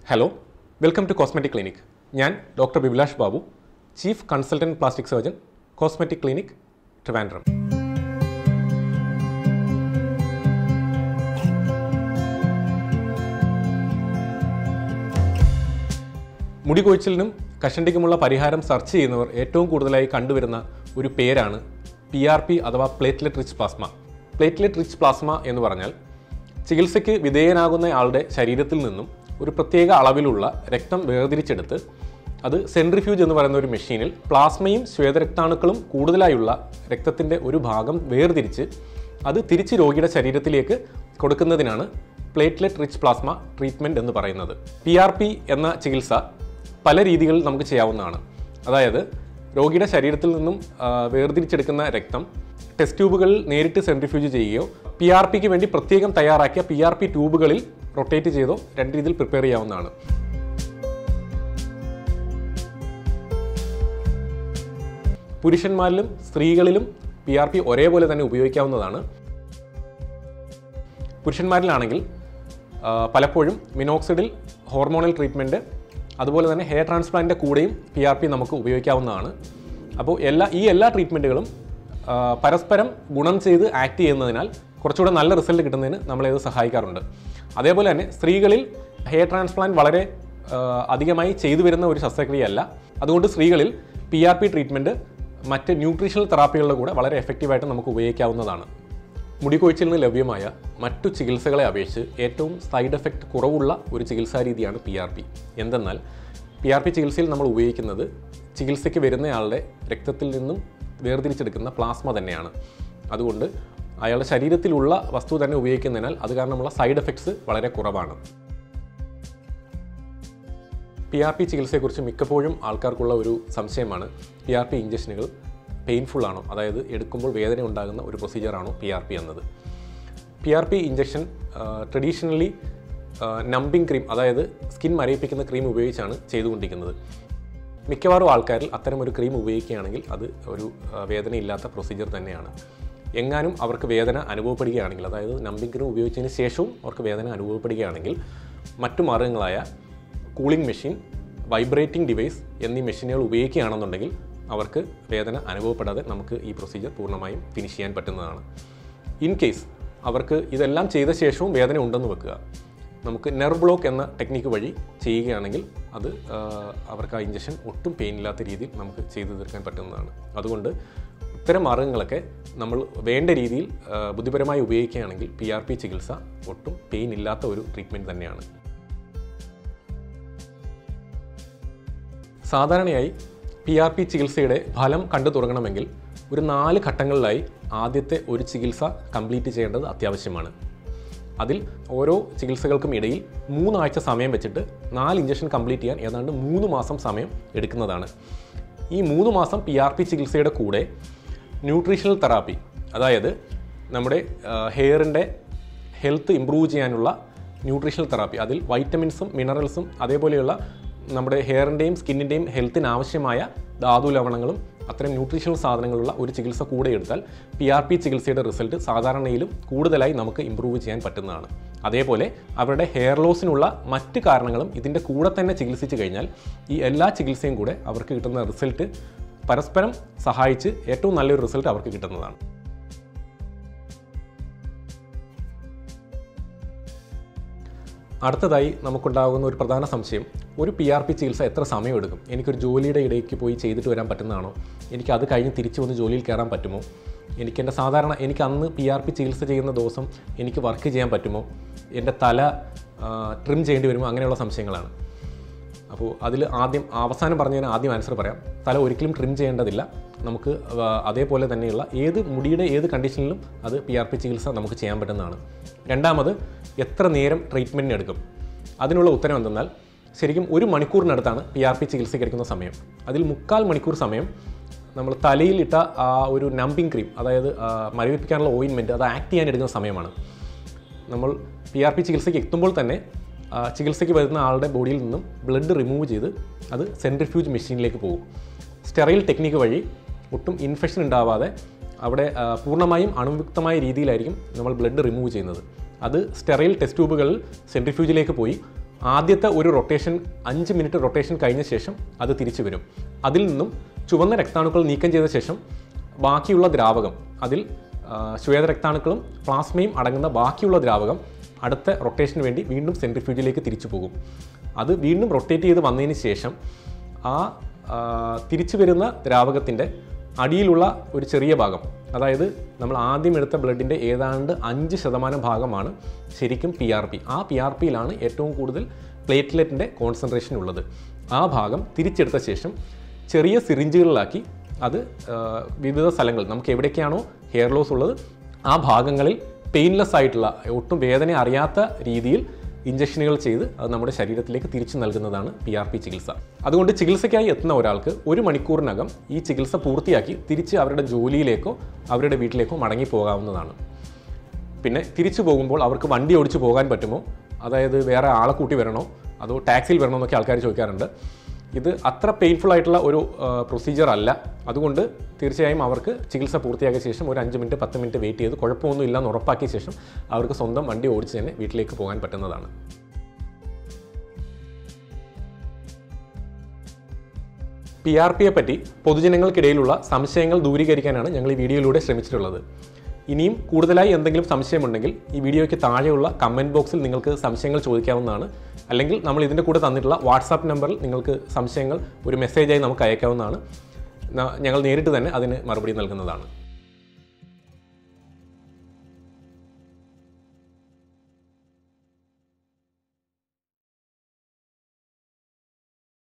hello welcome to cosmetic clinic ഞാൻ doctor Bibilash Babu chief consultant plastic surgeon cosmetic clinic Trivandrum മുടി കൊഴിച്ചിലിനും കഷണ്ടിക്കുമുള്ള പരിഹാരം സെർച്ച് ചെയ്യുന്നവർ ഏറ്റവും കൂടുതലായി കണ്ടുവരുന്ന ഒരു പേരാണ് പി ആർ പി അഥവാ platelet rich plasma platelet rich plasma എന്ന് പറഞ്ഞാൽ ചികിത്സയ്ക്ക് വിധേയനാകുന്ന ആളുടെ ശരീരത്തിൽ നിന്നും ഒരു പ്രത്യേക അളവിലുള്ള രക്തം വേർതിരിച്ചെടുത്ത് അത് സെൻട്രിഫ്യൂജ് എന്ന് പറയുന്ന ഒരു മെഷീനിൽ പ്ലാസ്മയും ശ്വേതരക്താണുക്കളും കൂടുതലായുള്ള രക്തത്തിൻ്റെ ഒരു ഭാഗം വേർതിരിച്ച് അത് തിരിച്ച് രോഗിയുടെ ശരീരത്തിലേക്ക് കൊടുക്കുന്നതിനാണ് പ്ലേറ്റ്ലെറ്റ് റിച്ച് പ്ലാസ്മ ട്രീറ്റ്മെൻറ്റ് എന്ന് പറയുന്നത് പി ആർ പി എന്ന ചികിത്സ പല രീതികളിൽ നമുക്ക് ചെയ്യാവുന്നതാണ് അതായത് രോഗിയുടെ ശരീരത്തിൽ നിന്നും ആ, വേർതിരിച്ചെടുക്കുന്ന രക്തം ടെസ്റ്റ് ട്യൂബുകളിൽ നേരിട്ട് സെൻട്രിഫ്യൂജ് ചെയ്യുകയോ പി ആർ പിക്ക് വേണ്ടി പ്രത്യേകം തയ്യാറാക്കിയ പി ആർ പി ട്യൂബുകളിൽ റൊട്ടേറ്റ് ചെയ്തോ രണ്ട് രീതിയിൽ പ്രിപ്പയർ ചെയ്യാവുന്നതാണ് പുരുഷന്മാരിലും സ്ത്രീകളിലും പി ആർ പി ഒരേപോലെ തന്നെ ഉപയോഗിക്കാവുന്നതാണ് പുരുഷന്മാരിലാണെങ്കിൽ ആ, പലപ്പോഴും മിനോക്സിഡിൽ ഹോർമോണൽ ട്രീറ്റ്മെൻറ്റ് അതുപോലെ തന്നെ ഹെയർ ട്രാൻസ്പ്ലാന്റിൻ്റെ കൂടെയും പി ആർ പി നമുക്ക് ഉപയോഗിക്കാവുന്നതാണ് അപ്പോൾ എല്ലാ ഈ എല്ലാ ട്രീറ്റ്മെൻറ്റുകളും ആ, പരസ്പരം ഗുണം ചെയ്ത് ആക്ട് ചെയ്യുന്നതിനാൽ കുറച്ചുകൂടെ നല്ല റിസൾട്ട് കിട്ടുന്നതിന് നമ്മളെ ഇത് സഹായിക്കാറുണ്ട് അതേപോലെ തന്നെ സ്ത്രീകളിൽ ഹെയർ ട്രാൻസ്പ്ലാന്റ് വളരെ ആ, അധികമായി ചെയ്തു വരുന്ന ഒരു ശസ്ത്രക്രിയയല്ല അതുകൊണ്ട് സ്ത്രീകളിൽ പി ആർ പി ട്രീറ്റ്മെൻറ്റ് മറ്റ് ന്യൂട്രീഷണൽ തെറാപ്പികളുടെ കൂടെ വളരെ എഫക്റ്റീവായിട്ട് നമുക്ക് ഉപയോഗിക്കാവുന്നതാണ് മുടികൊഴിച്ചിലിന് ലഭ്യമായ മറ്റു ചികിത്സകളെ അപേക്ഷിച്ച് ഏറ്റവും സൈഡ് എഫക്റ്റ് കുറവുള്ള ഒരു ചികിത്സാ രീതിയാണ് പി ആർ പി എന്തെന്നാൽ പി ആർ പി ചികിത്സയിൽ നമ്മൾ ഉപയോഗിക്കുന്നത് ചികിത്സയ്ക്ക് വരുന്നയാളുടെ രക്തത്തിൽ നിന്നും വേർതിരിച്ചെടുക്കുന്ന പ്ലാസ്മ തന്നെയാണ് അതുകൊണ്ട് അയാളുടെ ശരീരത്തിലുള്ള വസ്തു തന്നെ ഉപയോഗിക്കുന്നതിനാൽ അത് കാരണമുള്ള സൈഡ് എഫക്ട്സ് വളരെ കുറവാണ് പി ആർ പി ചികിത്സയെക്കുറിച്ച് മിക്കപ്പോഴും ആൾക്കാർക്കുള്ള ഒരു സംശയമാണ് പി ആർ പി ഇഞ്ചക്ഷനുകൾ പെയിൻഫുൾ ആണോ അതായത് എടുക്കുമ്പോൾ വേദന ഉണ്ടാകുന്ന ഒരു പ്രൊസീജിയറാണോ പി ആർ പി എന്നത് P R P injection traditionally numbing cream അതായത് സ്കിൻ മരയിപ്പിക്കുന്ന ക്രീം ഉപയോഗിച്ചാണ് ചെയ്തുകൊണ്ടിരിക്കുന്നത് മിക്കവാറും ആൾക്കാരിൽ അത്തരം ഒരു ക്രീം ഉപയോഗിക്കുകയാണെങ്കിൽ അത് ഒരു ആ, വേദനയില്ലാത്ത പ്രൊസീജിയർ തന്നെയാണ് എങ്ങാനും അവർക്ക് വേദന അനുഭവപ്പെടുകയാണെങ്കിൽ അതായത് നമ്പിങ് ക്രീം ഉപയോഗിച്ചതിന് ശേഷവും അവർക്ക് വേദന അനുഭവപ്പെടുകയാണെങ്കിൽ മറ്റു മാർഗങ്ങളായ കൂളിംഗ് മെഷീൻ വൈബ്രേറ്റിംഗ് ഡിവൈസ് എന്നീ മെഷീനുകൾ ഉപയോഗിക്കുകയാണെന്നുണ്ടെങ്കിൽ അവർക്ക് വേദന അനുഭവപ്പെടാതെ നമുക്ക് ഈ പ്രൊസീജിയർ പൂർണ്ണമായും ഫിനിഷ് ചെയ്യാൻ പറ്റുന്നതാണ് ഇൻ കേസ് അവർക്ക് ഇതെല്ലാം ചെയ്ത ശേഷവും വേദന ഉണ്ടെന്ന് വെക്കുക നമുക്ക് നെർവ് ബ്ലോക്ക് എന്ന ടെക്നിക്ക് വഴി ചെയ്യുകയാണെങ്കിൽ അത് ആ, അവർക്ക് ആ ഇഞ്ചക്ഷൻ ഒട്ടും പെയിൻ ഇല്ലാത്ത രീതിയിൽ നമുക്ക് ചെയ്തു തീർക്കാൻ പറ്റുന്നതാണ് അതുകൊണ്ട് ഇത്തരം മാർഗങ്ങളൊക്കെ നമ്മൾ വേണ്ട രീതിയിൽ ആ, ബുദ്ധിപരമായി ഉപയോഗിക്കുകയാണെങ്കിൽ പി ആർ പി ചികിത്സ ഒട്ടും പെയിൻ ഇല്ലാത്ത ഒരു ട്രീറ്റ്മെൻറ്റ് തന്നെയാണ് സാധാരണയായി പി ആർ പി ചികിത്സയുടെ ഫലം കണ്ടു തുടങ്ങണമെങ്കിൽ ഒരു നാല് ഘട്ടങ്ങളിലായി ആദ്യത്തെ ഒരു ചികിത്സ കംപ്ലീറ്റ് ചെയ്യേണ്ടത് അത്യാവശ്യമാണ് അതിൽ ഓരോ ചികിത്സകൾക്കും ഇടയിൽ മൂന്നാഴ്ച സമയം വെച്ചിട്ട് നാല് ഇഞ്ചക്ഷൻ കംപ്ലീറ്റ് ചെയ്യാൻ ഏതാണ്ട് മൂന്ന് മാസം സമയം എടുക്കുന്നതാണ് ഈ മൂന്ന് മാസം പി ആർ പി ചികിത്സയുടെ കൂടെ ന്യൂട്രീഷണൽ തെറാപ്പി അതായത് നമ്മുടെ ഹെയറിൻ്റെ ഹെൽത്ത് ഇമ്പ്രൂവ് ചെയ്യാനുള്ള ന്യൂട്രീഷണൽ തെറാപ്പി അതിൽ വൈറ്റമിൻസും മിനറൽസും അതേപോലെയുള്ള നമ്മുടെ ഹെയറിൻ്റെയും സ്കിന്നിൻ്റെയും ഹെൽത്തിന് ആവശ്യമായ ധാതു ലവണങ്ങളും അത്തരം ന്യൂട്രീഷണൽ സാധനങ്ങളുള്ള ഒരു ചികിത്സ കൂടെ എടുത്താൽ പി ആർ പി ചികിത്സയുടെ റിസൾട്ട് സാധാരണയിലും കൂടുതലായി നമുക്ക് ഇമ്പ്രൂവ് ചെയ്യാൻ പറ്റുന്നതാണ് അതേപോലെ അവരുടെ ഹെയർ ലോസിനുള്ള മറ്റ് കാരണങ്ങളും ഇതിൻ്റെ കൂടെ തന്നെ ചികിത്സിച്ച് കഴിഞ്ഞാൽ ഈ എല്ലാ ചികിത്സയും കൂടെ അവർക്ക് കിട്ടുന്ന റിസൾട്ട് പരസ്പരം സഹായിച്ച് ഏറ്റവും നല്ലൊരു റിസൾട്ട് അവർക്ക് കിട്ടുന്നതാണ് അടുത്തതായി നമുക്കുണ്ടാകുന്ന ഒരു പ്രധാന സംശയം ഒരു പി ആർ പി ചികിത്സ എത്ര സമയമെടുക്കും എനിക്കൊരു ജോലിയുടെ ഇടയ്ക്ക് പോയി ചെയ്തിട്ട് വരാൻ പറ്റുന്നതാണോ എനിക്ക് അത് കഴിഞ്ഞ് തിരിച്ചു വന്ന് ജോലിയിൽ കയറാൻ പറ്റുമോ എനിക്ക് എൻ്റെ സാധാരണ എനിക്ക് അന്ന് പി ആർ പി ചികിത്സ ചെയ്യുന്ന ദിവസം എനിക്ക് വർക്ക് ചെയ്യാൻ പറ്റുമോ എൻ്റെ തല ട്രിം ചെയ്യേണ്ടി വരുമോ അങ്ങനെയുള്ള സംശയങ്ങളാണ് അപ്പോൾ അതിൽ ആദ്യം അവസാനം പറഞ്ഞതിന് ആദ്യം ആൻസർ പറയാം തല ഒരിക്കലും ട്രിം ചെയ്യേണ്ടതില്ല നമുക്ക് ആ, അതേപോലെ തന്നെയുള്ള ഏത് മുടിയുടെ ഏത് കണ്ടീഷനിലും അത് പി ആർ പി ചികിത്സ നമുക്ക് ചെയ്യാൻ പറ്റുന്നതാണ് രണ്ടാമത് എത്ര നേരം ട്രീറ്റ്മെൻറ്റിന് എടുക്കും അതിനുള്ള ഉത്തരം എന്തെന്നാൽ ശരിക്കും ഒരു മണിക്കൂറിനടുത്താണ് പി ആർ പി ചികിത്സയ്ക്ക് എടുക്കുന്ന സമയം അതിൽ മുക്കാൽ മണിക്കൂർ സമയം നമ്മൾ തലയിലിട്ട ആ ഒരു നമ്പിങ് ക്രീം അതായത് ആ, മരവിപ്പിക്കാനുള്ള ഓയിൻമെൻറ്റ് അത് ആക്ട് ചെയ്യാൻ എടുക്കുന്ന സമയമാണ് നമ്മൾ പി ആർ പി ചികിത്സയ്ക്ക് എത്തുമ്പോൾ തന്നെ ആ, ചികിത്സയ്ക്ക് വരുന്ന ആളുടെ ബോഡിയിൽ നിന്നും ബ്ലഡ് റിമൂവ് ചെയ്ത് അത് സെൻട്രിഫ്യൂജ് മെഷീനിലേക്ക് പോകും സ്റ്റെറൈൽ ടെക്നിക്ക് വഴി ഒട്ടും ഇൻഫെക്ഷൻ ഉണ്ടാവാതെ അവിടെ ആ, പൂർണ്ണമായും അണുവിക്തമായ രീതിയിലായിരിക്കും നമ്മൾ ബ്ലഡ് റിമൂവ് ചെയ്യുന്നത് അത് സ്റ്റെറൈൽ ടെസ്റ്റ് ട്യൂബുകളിൽ സെൻട്രിഫ്യൂജിലേക്ക് പോയി ആദ്യത്തെ ഒരു റൊട്ടേഷൻ അഞ്ച് മിനിറ്റ് റൊട്ടേഷൻ കഴിഞ്ഞ ശേഷം അത് തിരിച്ചു വരും അതിൽ നിന്നും ചുവന്ന രക്താണുക്കൾ നീക്കം ചെയ്ത ശേഷം ബാക്കിയുള്ള ദ്രാവകം അതിൽ ആ, ശ്വേതരക്താണുക്കളും പ്ലാസ്മയും അടങ്ങുന്ന ബാക്കിയുള്ള ദ്രാവകം അടുത്ത റൊട്ടേഷന് വേണ്ടി വീണ്ടും സെൻട്രിഫ്യൂജിലേക്ക് തിരിച്ചു പോകും അത് വീണ്ടും റൊട്ടേറ്റ് ചെയ്ത് വന്നതിന് ശേഷം ആ ആ, തിരിച്ചു വരുന്ന ദ്രാവകത്തിൻ്റെ അടിയിലുള്ള ഒരു ചെറിയ ഭാഗം അതായത് നമ്മൾ ആദ്യം എടുത്ത ബ്ലഡിൻ്റെ ഏതാണ്ട് അഞ്ച് ശതമാനം ഭാഗമാണ് ശരിക്കും പി ആർ പി ആ പി ആർ പിയിലാണ് ഏറ്റവും കൂടുതൽ പ്ലേറ്റ്ലെറ്റിൻ്റെ കോൺസെൻട്രേഷൻ ഉള്ളത് ആ ഭാഗം തിരിച്ചെടുത്ത ശേഷം ചെറിയ സിറിഞ്ചുകളിലാക്കി അത് ആ, വിവിധ സ്ഥലങ്ങൾ നമുക്ക് എവിടേക്കാണോ ഹെയർ ലോസ് ഉള്ളത് ആ ഭാഗങ്ങളിൽ പെയിൻലെസ് ആയിട്ടുള്ള ഒട്ടും വേദന അറിയാത്ത രീതിയിൽ ഇഞ്ചക്ഷനുകൾ ചെയ്ത് അത് നമ്മുടെ ശരീരത്തിലേക്ക് തിരിച്ചു നൽകുന്നതാണ് പി ആർ പി ചികിത്സ അതുകൊണ്ട് ചികിത്സയ്ക്കായി എത്തുന്ന ഒരാൾക്ക് ഒരു മണിക്കൂറിനകം ഈ ചികിത്സ പൂർത്തിയാക്കി തിരിച്ച് അവരുടെ ജോലിയിലേക്കോ അവരുടെ വീട്ടിലേക്കോ മടങ്ങി പോകാവുന്നതാണ് പിന്നെ തിരിച്ചു പോകുമ്പോൾ അവർക്ക് വണ്ടി ഓടിച്ച് പോകാൻ പറ്റുമോ അതായത് വേറെ ആളെ കൂട്ടി വരണോ അതോ ടാക്സിയിൽ വരണോ എന്നൊക്കെ ആൾക്കാർ ചോദിക്കാറുണ്ട് ഇത് അത്ര പെയിൻഫുൾ ആയിട്ടുള്ള ഒരു പ്രൊസീജിയർ അല്ല അതുകൊണ്ട് തീർച്ചയായും അവർക്ക് ചികിത്സ പൂർത്തിയാക്കിയ ശേഷം ഒരു അഞ്ച് മിനിറ്റ് പത്ത് മിനിറ്റ് വെയിറ്റ് ചെയ്ത് കുഴപ്പമൊന്നും ഇല്ല എന്ന് ഉറപ്പാക്കിയ ശേഷം അവർക്ക് സ്വന്തം വണ്ടി ഓടിച്ച് തന്നെ വീട്ടിലേക്ക് പോകാൻ പറ്റുന്നതാണ് പി ആർ പിയെ പറ്റി പൊതുജനങ്ങൾക്കിടയിലുള്ള സംശയങ്ങൾ ദൂരീകരിക്കാനാണ് ഞങ്ങൾ ഈ വീഡിയോയിലൂടെ ശ്രമിച്ചിട്ടുള്ളത് ഇനിയും കൂടുതലായി എന്തെങ്കിലും സംശയമുണ്ടെങ്കിൽ ഈ വീഡിയോയ്ക്ക് താഴെയുള്ള കമൻറ്റ് ബോക്സിൽ നിങ്ങൾക്ക് സംശയങ്ങൾ ചോദിക്കാവുന്നതാണ് അല്ലെങ്കിൽ നമ്മൾ ഇതിൻ്റെ കൂടെ തന്നിട്ടുള്ള വാട്സാപ്പ് നമ്പറിൽ നിങ്ങൾക്ക് സംശയങ്ങൾ ഒരു മെസ്സേജായി നമുക്ക് അയക്കാവുന്നതാണ് ന- ഞങ്ങൾ നേരിട്ട് തന്നെ അതിന് മറുപടി നൽകുന്നതാണ്